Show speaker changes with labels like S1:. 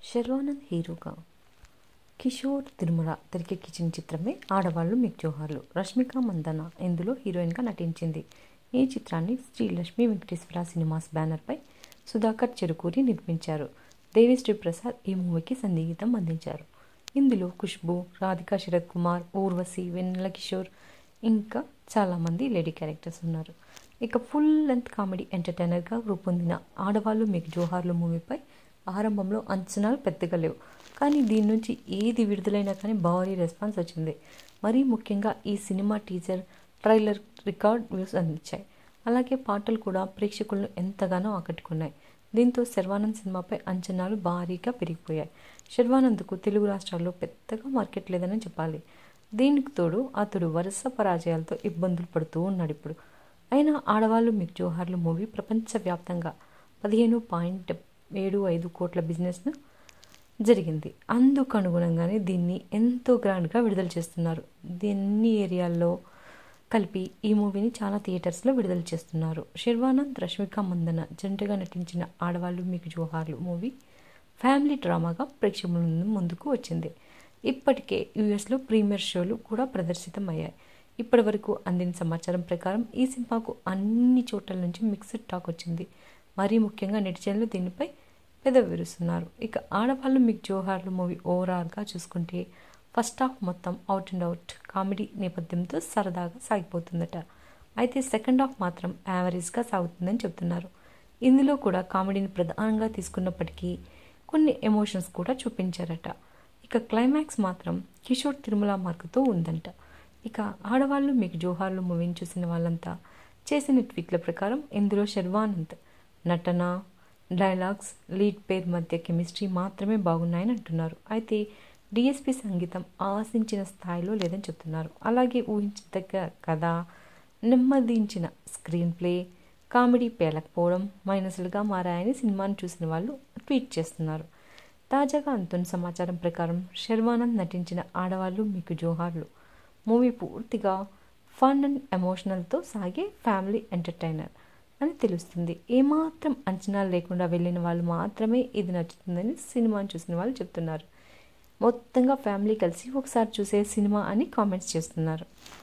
S1: శర్వానంద్ హీరోగా కిషోర్ తిరుమల తెరకెక్కించిన చిత్రమే ఆడవాళ్ళు మీకు జోహార్లు రష్మిక మందన ఇందులో హీరోయిన్గా నటించింది ఈ చిత్రాన్ని శ్రీ లక్ష్మీ వెంకటేశ్వర సినిమాస్ బ్యానర్పై సుధాకర్ చెరుకూరి నిర్మించారు దేవిశ్రీ ప్రసాద్ ఈ మూవీకి సంగీతం అందించారు ఇందులో ఖుష్బు రాధికా శరత్ కుమార్ ఊర్వశి వెన్నెల కిషోర్ ఇంకా చాలామంది లేడీ క్యారెక్టర్స్ ఉన్నారు ఇక ఫుల్ లెంత్ కామెడీ ఎంటర్టైనర్గా రూపొందిన ఆడవాళ్ళు మీకు జోహార్లు మూవీపై ఆరంభంలో అంచనాలు పెద్దగా లేవు కానీ దీని నుంచి ఏది విడుదలైనా కానీ భారీ రెస్పాన్స్ వచ్చింది మరీ ముఖ్యంగా ఈ cinema teaser trailer record views అందించాయి అలాగే పాటలు కూడా ప్రేక్షకులను ఎంతగానో ఆకట్టుకున్నాయి దీంతో శర్వానంద్ సినిమాపై అంచనాలు భారీగా పెరిగిపోయాయి శర్వానంద్కు తెలుగు రాష్ట్రాల్లో పెద్దగా మార్కెట్ లేదని చెప్పాలి దీనికి తోడు అతడు వరుస పరాజయాలతో ఇబ్బందులు పడుతూ ఉన్నాడు ఇప్పుడు అయినా ఆడవాళ్ళు మీకు జోహార్లు మూవీ ప్రపంచవ్యాప్తంగా పదిహేను పాయింట్ ఏడు ఐదు కోట్ల బిజినెస్ను జరిగింది అందుకు అనుగుణంగానే దీన్ని ఎంతో గ్రాండ్గా విడుదల చేస్తున్నారు దీన్ని ఏరియాల్లో కలిపి ఈ మూవీని చాలా థియేటర్స్లో విడుదల చేస్తున్నారు శర్వానంద్ రష్మిక మందన జంటగా నటించిన ఆడవాళ్ళు మీకు జోహార్లు మూవీ ఫ్యామిలీ డ్రామాగా ప్రేక్షకుల ముందుకు వచ్చింది ఇప్పటికే యుఎస్లో ప్రీమియర్ షోలు కూడా ప్రదర్శితం అయ్యాయి ఇప్పటి వరకు అందిన సమాచారం ప్రకారం ఈ సినిమాకు అన్ని చోట్ల నుంచి మిక్స్డ్ టాక్ వచ్చింది మరీ ముఖ్యంగా నెటిజన్లు దీనిపై పెదవి విరుస్తున్నారు ఇక ఆడవాళ్ళు మీకు జోహార్లు మూవీ ఓవరాల్గా చూసుకుంటే ఫస్ట్ హాఫ్ మొత్తం అవుట్ అండ్ అవుట్ కామెడీ నేపథ్యంతో సరదాగా సాగిపోతుందట అయితే సెకండ్ హాఫ్ మాత్రం యావరేజ్గా సాగుతుందని చెబుతున్నారు ఇందులో కూడా కామెడీని ప్రధానంగా తీసుకున్నప్పటికీ కొన్ని ఎమోషన్స్ కూడా చూపించారట ఇక క్లైమాక్స్ మాత్రం కిషోర్ తిరుమల మార్కుతో ఉందంట ఇక ఆడవాళ్ళు మీకు జోహార్లు మూవీని చూసిన వాళ్ళంతా చేసిన ట్వీట్ల ప్రకారం ఇందులో శర్వానంద్ నటన డైలాగ్స్ లీడ్ పేర్ మధ్య కెమిస్ట్రీ మాత్రమే బాగున్నాయని అంటున్నారు అయితే డిఎస్పి సంగీతం ఆశించిన స్థాయిలో లేదని చెప్తున్నారు అలాగే ఊహించదగ్గ కథ నెమ్మదించిన స్క్రీన్ ప్లే కామెడీ పేలకపోవడం మైనస్లుగా మారాయని సినిమాను చూసిన వాళ్ళు ట్వీట్ చేస్తున్నారు తాజాగా అందుతున్న సమాచారం ప్రకారం శర్వానంద్ నటించిన ఆడవాళ్ళు మీకు జోహార్లు మూవీ పూర్తిగా ఫన్ అండ్ ఎమోషనల్తో సాగే ఫ్యామిలీ ఎంటర్టైనర్ అని తెలుస్తుంది ఏమాత్రం అంచనాలు లేకుండా వెళ్ళిన వాళ్ళు మాత్రమే ఇది నచ్చుతుందని సినిమాను చూసిన వాళ్ళు చెప్తున్నారు మొత్తంగా ఫ్యామిలీ కలిసి ఒకసారి చూసే సినిమా అని కామెంట్స్ చేస్తున్నారు